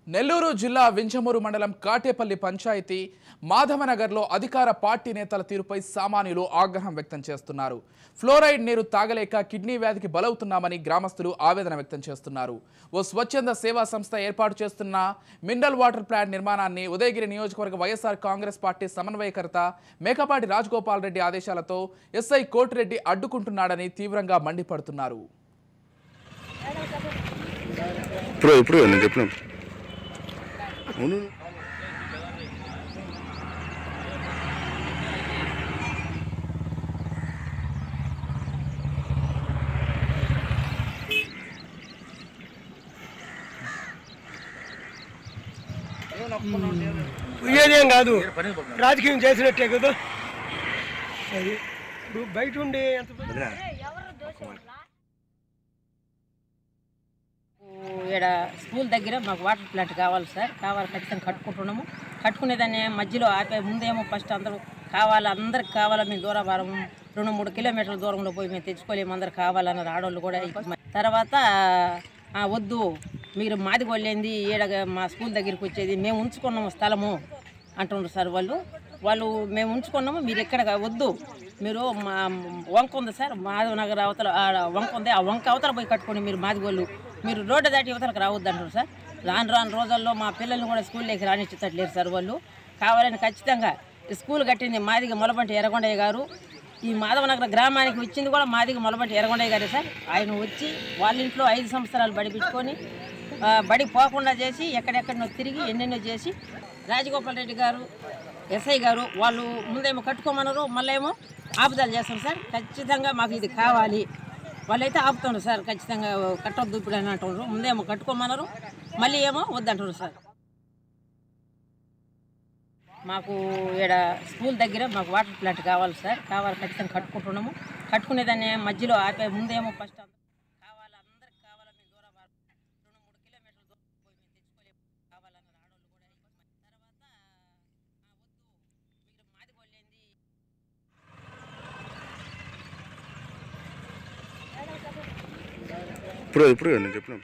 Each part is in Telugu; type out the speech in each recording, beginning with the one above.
నెల్లూరు జిల్లా వింజమూరు మండలం కాటేపల్లి పంచాయతీ మాధవనగర్లో అధికార పార్టీ నేతల తీరుపై సామాన్యులు ఆగ్రహం వ్యక్తం చేస్తున్నారు ఫ్లోరైడ్ నీరు తాగలేక కిడ్నీ వ్యాధికి బలవుతున్నామని గ్రామస్తులు ఆవేదన వ్యక్తం చేస్తున్నారు ఓ స్వచ్ఛంద సేవా సంస్థ ఏర్పాటు చేస్తున్న మినరల్ వాటర్ ప్లాంట్ నిర్మాణాన్ని ఉదయగిరి నియోజకవర్గ వైఎస్ఆర్ కాంగ్రెస్ పార్టీ సమన్వయకర్త మేకపాటి రాజగోపాల్ రెడ్డి ఆదేశాలతో ఎస్ఐ కోటిరెడ్డి అడ్డుకుంటున్నాడని తీవ్రంగా మండిపడుతున్నారు ఇప్పుడు ఇప్పుడు నేను చెప్పిన అవును పోయేదేం కాదు రాజకీయం చేసినట్టే కదా అది ఇప్పుడు బయట ఉండి ఎంత ఈడ స్కూల్ దగ్గర మాకు వాటర్ ప్లాంట్ కావాలి సార్ కావాలి ఖచ్చితంగా కట్టుకుంటున్నాము కట్టుకునేదాన్ని మధ్యలో ఆపే ముందేమో ఫస్ట్ అందరూ కావాలి అందరికి కావాలా మేము దూరభారం రెండు మూడు కిలోమీటర్ల దూరంలో పోయి మేము తెచ్చుకోలేము అందరు కావాలన్నారు ఆడవాళ్ళు కూడా తర్వాత "ఆ, వద్దు మీరు మాది కొల్లేంది ఈడ మా స్కూల్ దగ్గరికి వచ్చేది మేము ఉంచుకున్నాము స్థలము అంటున్నారు సార్ వాళ్ళు వాళ్ళు మేము ఉంచుకున్నాము మీరు ఎక్కడ వద్దు మీరు మా వంక ఉంది సార్ మాధవ్ నగర్ అవతల ఆ వంక ఉంది ఆ వంక అవతల పోయి కట్టుకొని మీరు మాదిగోళ్ళు మీరు రోడ్డు దాటి యువతలకు రావద్దు అంటారు సార్ రాను రాను రోజుల్లో మా పిల్లల్ని కూడా స్కూల్లోకి రానిచ్చేటట్లేరు సార్ వాళ్ళు కావాలని ఖచ్చితంగా ఈ స్కూల్ కట్టింది మాదిగ మొలబంటి ఎర్రగొండయ్య గారు ఈ మాధవనగర గ్రామానికి వచ్చింది కూడా మాదిగ మొలబంటి ఎర్రగొండయ్య గారే సార్ ఆయన వచ్చి వాళ్ళ ఇంట్లో ఐదు సంవత్సరాలు బడిపించుకొని ఆ, బడికి పోకుండా చేసి ఎక్కడెక్కడనో తిరిగి ఎన్నెన్నో చేసి రాజగోపాల్ రెడ్డి గారు ఎస్ఐ గారు వాళ్ళు ముందేమో కట్టుకోమన్నారు మళ్ళీ ఏమో ఆపుదలు చేస్తాం సార్ ఖచ్చితంగా మాకు ఇది కావాలి వాళ్ళైతే ఆపుతున్నారు సార్ ఖచ్చితంగా కట్టొద్దు ఇప్పుడు అని అంటున్నారు ముందేమో కట్టుకోమన్నారు మళ్ళీ ఏమో వద్దంటారు సార్ మాకు ఈడ స్కూల్ దగ్గర మాకు వాటర్ ప్లాంట్ కావాలి సార్ కావాలి ఖచ్చితంగా కట్టుకుంటున్నాము కట్టుకునేదాన్ని మధ్యలో ఆపే ముందేమో ఫస్ట్ కావాలి అందరికి కావాలా మేము దూరం రెండు మూడు కిలోమీటర్ల దూరం పోయి మేము తెచ్చుకోలేము కావాలన్నారు ఆడవాళ్ళు కూడా తర్వాత "ఆ, వద్దు మీరు మాది కొల్లేంది ఇప్పుడు ఇప్పుడు నేను చెప్పిన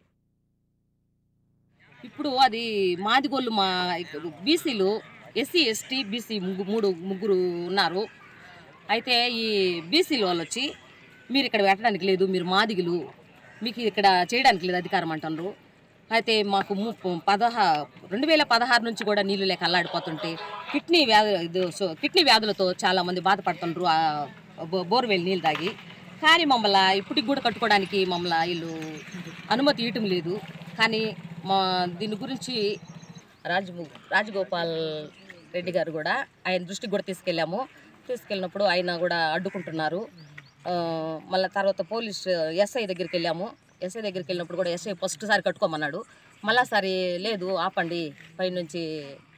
ఇప్పుడు అది మాదిగోళ్ళు మా బీసీలు ఎస్సీ ఎస్టీ బీసీ ముగ్గు మూడు ముగ్గురు ఉన్నారు అయితే ఈ బీసీలు వాళ్ళు వచ్చి మీరు ఇక్కడ పెట్టడానికి లేదు మీరు మాదిగులు మీకు ఇక్కడ చేయడానికి లేదు అధికారం అంటున్నారు అయితే మాకు ము- పదహా రెండు వేల పదహారు నుంచి కూడా నీళ్ళు లేక అల్లాడిపోతుంటే కిడ్నీ వ్యాధు ఇది సో కిడ్నీ వ్యాధులతో చాలామంది బాధపడుతుండ్రు ఆ బో- బోర్వెల్ నీళ్ళు తాగి కానీ మమ్మల్ని ఇప్పటికి కూడా కట్టుకోవడానికి మమ్మల్ని వీళ్ళు అనుమతి ఇవ్వటం లేదు కానీ మా దీని గురించి రాజు రాజగోపాల్ రెడ్డి గారు కూడా ఆయన దృష్టికి కూడా తీసుకెళ్ళాము తీసుకెళ్ళినప్పుడు ఆయన కూడా అడ్డుకుంటున్నారు ఆ, మళ్ళీ తర్వాత పోలీస్ ఎస్ఐ దగ్గరికి వెళ్ళాము ఎస్ఐ దగ్గరికి వెళ్ళినప్పుడు కూడా ఎస్ఐ ఫస్ట్ సారి కట్టుకోమన్నాడు మళ్ళా సారి లేదు ఆపండి పైనుంచి